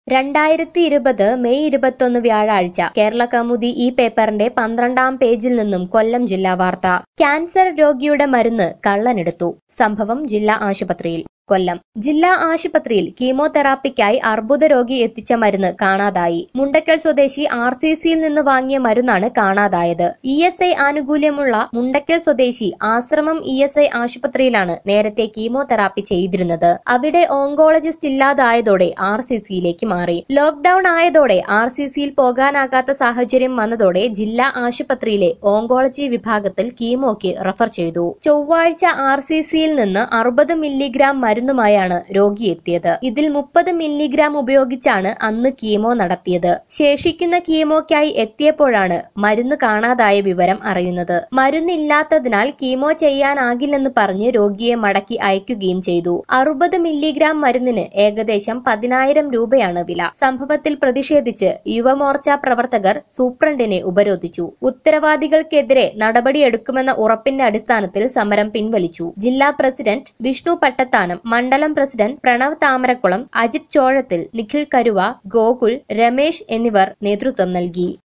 രണ്ടായിരത്തി ഇരുപത് മെയ് ഇരുപത്തൊന്ന് വ്യാഴാഴ്ച കേരള കൗമുദി ഈ പേപ്പറിന്റെ പന്ത്രണ്ടാം പേജിൽ നിന്നും കൊല്ലം ജില്ലാ വാർത്ത ക്യാൻസർ രോഗിയുടെ മരുന്ന് കള്ളനെടുത്തു സംഭവം ജില്ലാ ആശുപത്രിയിൽ കൊല്ലം ജില്ലാ ആശുപത്രിയിൽ കീമോതെറാപ്പിക്കായി അർബുദ രോഗി എത്തിച്ച മരുന്ന് കാണാതായി മുണ്ടക്കൽ സ്വദേശി ആർ സി സിയിൽ നിന്ന് വാങ്ങിയ മരുന്നാണ് കാണാതായത് ഇ എസ് ഐ ആനുകൂല്യമുള്ള മുണ്ടക്കൽ സ്വദേശി ആശ്രമം ഇ എസ് ഐ ആശുപത്രിയിലാണ് നേരത്തെ കീമോതെറാപ്പി ചെയ്തിരുന്നത് അവിടെ ഓങ്കോളജിസ്റ്റ് ഇല്ലാതായതോടെ ആർ സി സിയിലേക്ക് മാറി ലോക്ഡൌൺ ആയതോടെ ആർ സി സിയിൽ പോകാനാകാത്ത സാഹചര്യം വന്നതോടെ ജില്ലാ ആശുപത്രിയിലെ ഓങ്കോളജി വിഭാഗത്തിൽ കീമോയ്ക്ക് റഫർ ചെയ്തു ചൊവ്വാഴ്ച ആർ സി സിയിൽ നിന്ന് അറുപത് മില്ലിഗ്രാം മരുന്നുമായാണ് രോഗി എത്തിയത് ഇതിൽ മുപ്പത് മില്ലിഗ്രാം ഉപയോഗിച്ചാണ് അന്ന് കീമോ നടത്തിയത് ശേഷിക്കുന്ന കീമോയ്ക്കായി എത്തിയപ്പോഴാണ് മരുന്ന് കാണാതായ വിവരം അറിയുന്നത് മരുന്നില്ലാത്തതിനാൽ കീമോ ചെയ്യാനാകില്ലെന്ന് പറഞ്ഞ് രോഗിയെ മടക്കി അയക്കുകയും ചെയ്തു അറുപത് മില്ലിഗ്രാം മരുന്നിന് ഏകദേശം പതിനായിരം രൂപയാണ് വില സംഭവത്തിൽ പ്രതിഷേധിച്ച് യുവമോർച്ച പ്രവർത്തകർ സൂപ്രണ്ടിനെ ഉപരോധിച്ചു ഉത്തരവാദികൾക്കെതിരെ നടപടിയെടുക്കുമെന്ന ഉറപ്പിന്റെ അടിസ്ഥാനത്തിൽ സമരം പിൻവലിച്ചു ജില്ലാ പ്രസിഡന്റ് വിഷ്ണു പട്ടത്താനം മണ്ഡലം പ്രസിഡന്റ് പ്രണവ് താമരക്കുളം അജിത് ചോഴത്തിൽ നിഖിൽ കരുവ ഗോകുൽ രമേശ് എന്നിവർ നേതൃത്വം നൽകി